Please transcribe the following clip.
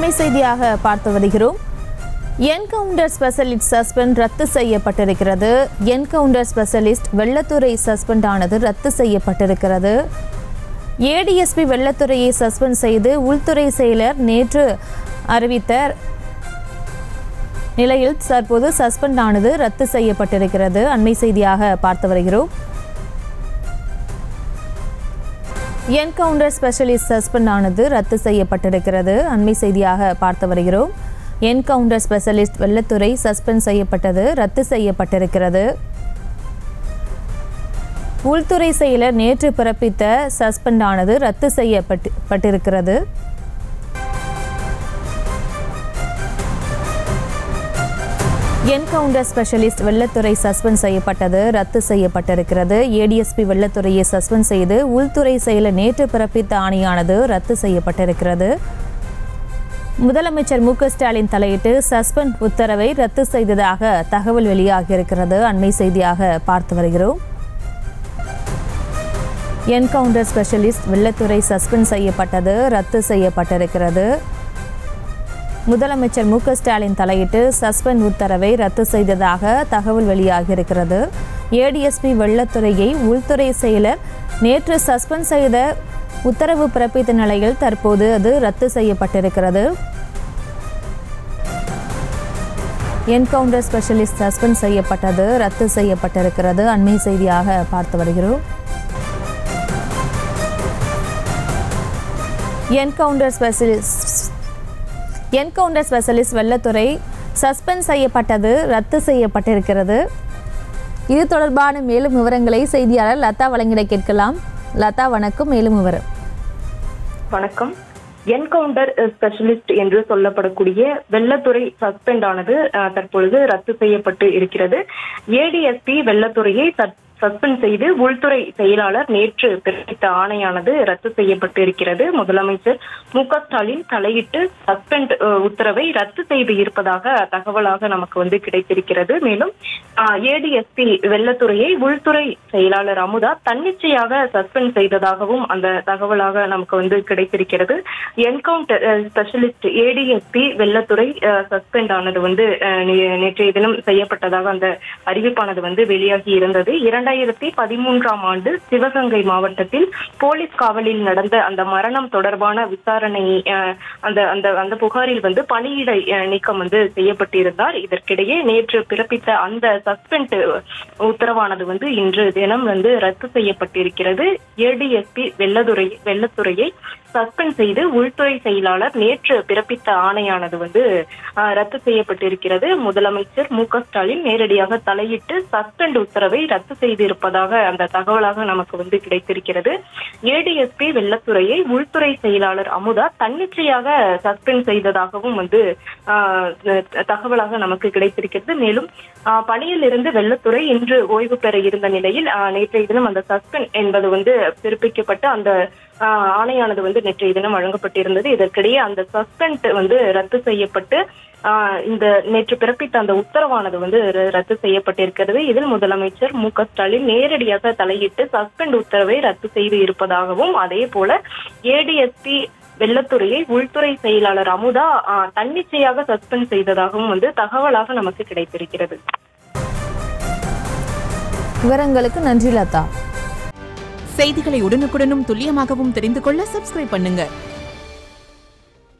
அண்மை செய்தியாக பார்த்து வருகிறோம் என்கவுண்டர் ஸ்பெஷலிஸ்ட் சஸ்பெண்ட் ரத்து செய்யப்பட்டிருக்கிறது என்கவுண்டர் ஸ்பெஷலிஸ்ட் வெள்ளத்துறை சஸ்பெண்ட் ஆனது ரத்து செய்யப்பட்டிருக்கிறது ஏடிஎஸ்பி வெள்ளத்துறையை சஸ்பெண்ட் செய்து உள்துறை செயலர் நேற்று அறிவித்த நிலையில் தற்போது சஸ்பெண்ட் ஆனது ரத்து செய்யப்பட்டிருக்கிறது அண்மை செய்தியாக பார்த்து வருகிறோம் என்கவுண்டர் ஸ்பெஷலிஸ்ட் சஸ்பெண்ட் ஆனது ரத்து செய்யப்பட்டிருக்கிறது அண்மை செய்தியாக பார்த்து வருகிறோம் என்கவுண்டர் ஸ்பெஷலிஸ்ட் வெள்ளத்துறை சஸ்பெண்ட் செய்யப்பட்டது ரத்து செய்யப்பட்டிருக்கிறது உள்துறை செயலர் நேற்று பிறப்பித்த சஸ்பெண்ட் ஆனது ரத்து செய்யப்பட்டு பட்டிருக்கிறது என்கவுண்டர் ஸ்பெஷலிஸ்ட் வெள்ளத்துறை சஸ்பெண்ட் செய்யப்பட்டது ரத்து செய்யப்பட்டிருக்கிறது ஏடிஎஸ்பி வெள்ளத்துறையை சஸ்பெண்ட் செய்து உள்துறை செயலர் நேற்று பிறப்பித்த ஆணையானது ரத்து செய்யப்பட்டிருக்கிறது முதலமைச்சர் மு க ஸ்டாலின் தலையிட்டு சஸ்பெண்ட் உத்தரவை ரத்து செய்ததாக தகவல் வெளியாகியிருக்கிறது அண்மை செய்தியாக பார்த்து வருகிறோம் என்கவுண்டர் ஸ்பெஷலிஸ்ட் வெள்ளத்துறை சஸ்பெண்ட் செய்யப்பட்டது ரத்து செய்யப்பட்டிருக்கிறது முதலமைச்சர் மு க ஸ்டாலின் தலையிட்டு சஸ்பெண்ட் உத்தரவை ரத்து செய்ததாக தகவல் வெளியாகியிருக்கிறது ஏடிஎஸ்பி வெள்ளத்துறையை உள்துறை செயலர் நேற்று சஸ்பெண்ட் செய்த உத்தரவு பிறப்பித்த நிலையில் தற்போது அது ரத்து செய்யப்பட்டிருக்கிறது என்கவுண்டர் ஸ்பெஷலிஸ்ட் சஸ்பெண்ட் செய்யப்பட்டது ரத்து செய்யப்பட்டிருக்கிறது அண்மை செய்தியாக பார்த்து வருகிறோம் encounter specialist encounter specialist Vellathurai suspend செய்யப்பட்டது ரத்து செய்யப்பட்டிருக்கிறது இது தொடர்பான மேலும் விவரங்களை செய்தியாளர் லதா வழங்கிட கேட்கலாம் லதா வணக்கம் மேலும் விவரம் வணக்கம் என்கவுண்டர் ஸ்பெஷலிஸ்ட் என்று சொல்லப்படக்கூடிய வெள்ளத்துறை சஸ்பெண்ட் ஆனது அஹ், தற்பொழுது ரத்து செய்யப்பட்டு இருக்கிறது ஏடிஎஸ்பி வெள்ளத்துறையை சத்- சஸ்பெண்ட் செய்து உள்துறை செயலாளர் நேற்று பிறப்பித்த ஆணையானது ரத்து செய்யப்பட்டு இருக்கிறது முதலமைச்சர் மு க ஸ்டாலின் தலையிட்டு சஸ்பெண்ட் அஹ், உத்தரவை ரத்து செய்து இருப்பதாக தகவலாக நமக்கு வந்து கிடைத்திருக்கிறது மேலும் ஏடிஎஸ்பி வெள்ளத்துறையை உள்துறை செயலாளர் அமுதா தன்னிச்சையாக சஸ்பெண்ட் செய்ததாகவும் அந்த தகவலாக நமக்கு வந்து கிடைத்திருக்கிறது encounter specialist ADSP Vellathurai suspend ஆனது வந்து அஹ், நே- நேற்றைய தினம் செய்யப்பட்டதாக அந்த அறிவிப்பானது வந்து வெளியாகி இருந்தது இரண்டாயிரத்தி பதிமூன்றாம் ஆண்டு சிவகங்கை மாவட்டத்தில் போலீஸ் காவலில் நடந்த அந்த மரணம் தொடர்பான விசாரணை அஹ், அந்த அந்த அந்த புகாரில் வந்து பணியிட அஹ், நீக்கம் வந்து செய்யப்பட்டிருந்தார் இதற்கிடையே நேற்று பிறப்பித்த அந்த சஸ்பெண்ட் உத்தரவானது வந்து இன்று தினம் வந்து ரத்து செய்யப்பட்டிருக்கிறது ஏடிஎஸ்பி வெள்ளதுறை வெள்ளத்துறையை சஸ்பெண்ட் செய்து உள்துறை செயலாளர் நேற்று பிறப்பித்த ஆணையானது வந்து அஹ், ரத்து செய்யப்பட்டிருக்கிறது முதலமைச்சர் மு க ஸ்டாலின் நேரடியாக தலையிட்டு சஸ்பெண்ட் உத்தரவை ரத்து செய்திருப்பதாக அந்த தகவலாக நமக்கு வந்து கிடைத்திருக்கிறது ஏடிஎஸ்பி வெள்ளத்துறையை உள்துறை செயலாளர் அமுதா தன்னிச்சையாக சஸ்பெண்ட் செய்ததாகவும் வந்து ஆஹ், தகவலாக நமக்கு கிடைத்திருக்கிறது மேலும் ஆஹ், பணியில் இருந்து வெள்ளத்துறை இன்று ஓய்வு பெற இருந்த நிலையில் ஆஹ், நேற்றைய தினம் அந்த சஸ்பெண்ட் என்பது வந்து பிறப்பிக்கப்பட்டு அந்த ஆஹ், ஆணையானது வந்து நேற்றைய தினம் வழங்கப்பட்டிருந்தது இதற்கிடையே அந்த சஸ்பெண்ட் வந்து ரத்து செய்யப்பட்டு ஆஹ், இந்த நேற்று பிறப்பித்த அந்த உத்தரவானது வந்து ர- ரத்து செய்யப்பட்டிருக்கிறது இதில் முதலமைச்சர் மு க ஸ்டாலின் நேரடியாக தலையிட்டு சஸ்பெண்ட் உத்தரவை ரத்து செய்து இருப்பதாகவும் அதே போல ஏடிஎஸ்பி வெள்ளத்துறையை உள்துறை செயலாளர் அமுதா ஆஹ், தன்னிச்சையாக சஸ்பெண்ட் செய்ததாகவும் வந்து தகவலாக நமக்கு கிடைத்திருக்கிறது விவரங்களுக்கு நன்றி லதா செய்திகளை உடனுக்குடனும் துல்லியமாகவும் தெரிந்து கொள்ள சப்ஸ்கிரைப் பண்ணுங்க